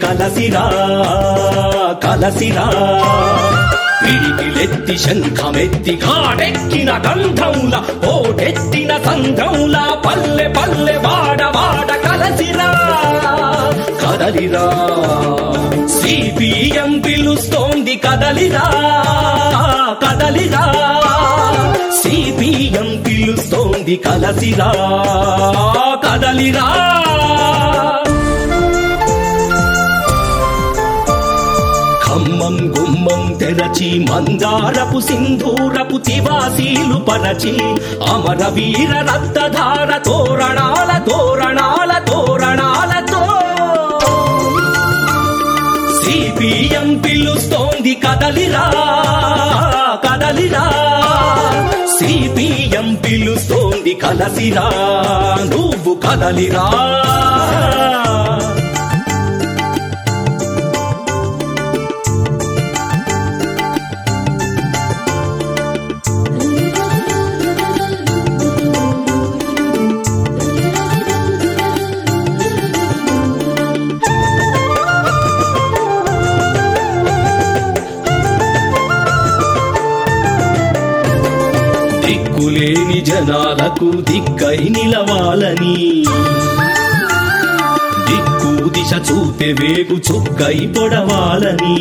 కలసిరా కలసిరా పిడికిలెత్తి శంఖమెత్తి కాడెక్కిన గంధంల ఓటెత్తిన సంఘంల పల్లె పల్లె వాడ వాడ కలసిరా కదలిరా సిపిఎం పిలుస్తోంది కదలిరా కదలిరా సిపిఎం పిలుస్తోంది కలసిరా కదలిరా ఖమ్మం గుమ్మం తెరచి మందారపు సింధూరపు తివాసీలు పరచి అమర వీర రక్తధార తోరణాల తోరణాల తోరణాలతో సిపిఎం పిలుస్తోంది కదలిరా కదలిరా సిపిఎం పిలుస్తోంది కలసిరా నువ్వు కదలిరా దిక్కులేని జనాలకు దిక్కై నిలవాలని దిక్కు దిశ చూపే వేగు చుక్కై పొడవాలని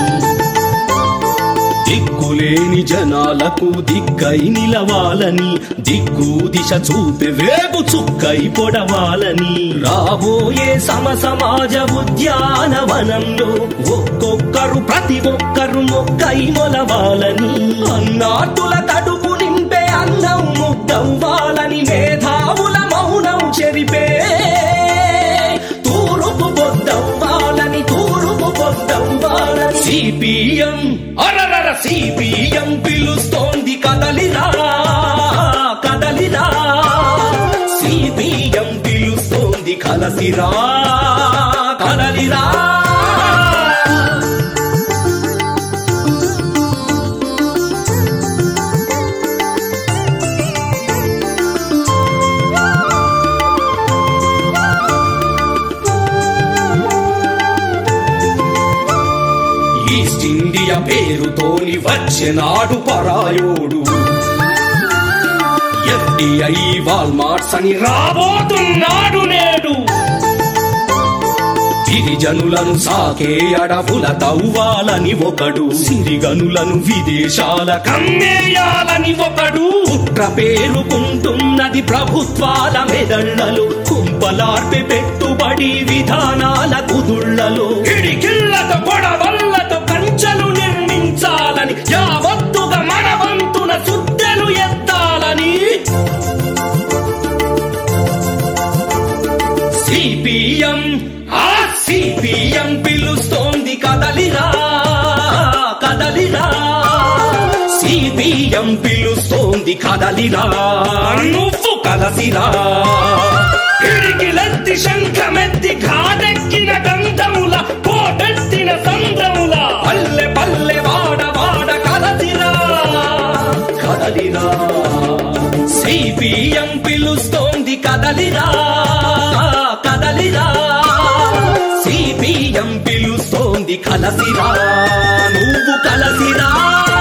దిక్కులేని జనాలకు దిక్కై నిలవాలని దిక్కు దిశ చూపే వేగు చుక్కై పొడవాలని రాబోయే సమ సమాజ ఉద్యానవనంలో ఒక్కొక్కరు ప్రతి ఒక్కరు మొక్కై మొలవాలని అన్నాటుల తడుపు నింపే అన్నం ముద్దవ్వాలని మేధావుల మౌనం చెరిపే తూరుపు పొద్దవ్వాలని తూరుపు పొద్దవ్వాలని సిపిఎం అరరర సిపిఎం పిలుస్తోంది కదలిరా కదలిరా సిపిఎం పిలుస్తోంది కలసిరా కదలిరా ఈస్ట్ ఇండియా పేరుతోని వచ్చెనాడు పరాయోడు ఎఫ్డిఐ వాల్మార్ట్స్ అని రాబోతున్నాడు నేడు గిరిజనులను సాకే అడవుల తవ్వాలని ఒకడు సిరిగనులను విదేశాల కమ్మేయాలని ఒకడు కుట్ర పేరుకుంటున్నది ప్రభుత్వాల మెదళ్లలో కుంపలార్పి పెట్టుబడి విధానాల కుదుళ్లలో కిడికిళ్లతో గొడవల్లతో కంచెలు నిర్మించాలని యావత్తుగా మన వంతున సుద్దెలు ఎత్తాలని సిపిఎం ఆ సిపిఎం పిలుస్తోంది కదలిరా కదలిరా సిపిఎం పిలుస్తోంది కదలిరా నువ్వు కలసిరా ఇడికిలెత్తి శంఖమెత్తి ఘాటెక్కిన గంధముల కోటెత్తిన సంద్రముల పల్లె పల్లె వాడ వాడ కలసిరా కదలిరా సిపిఎం పిలుస్తోంది కదలిరా కదలిరా సిపిఎం పిలుస్తోంది కలసిరా నువ్వు కలసిరా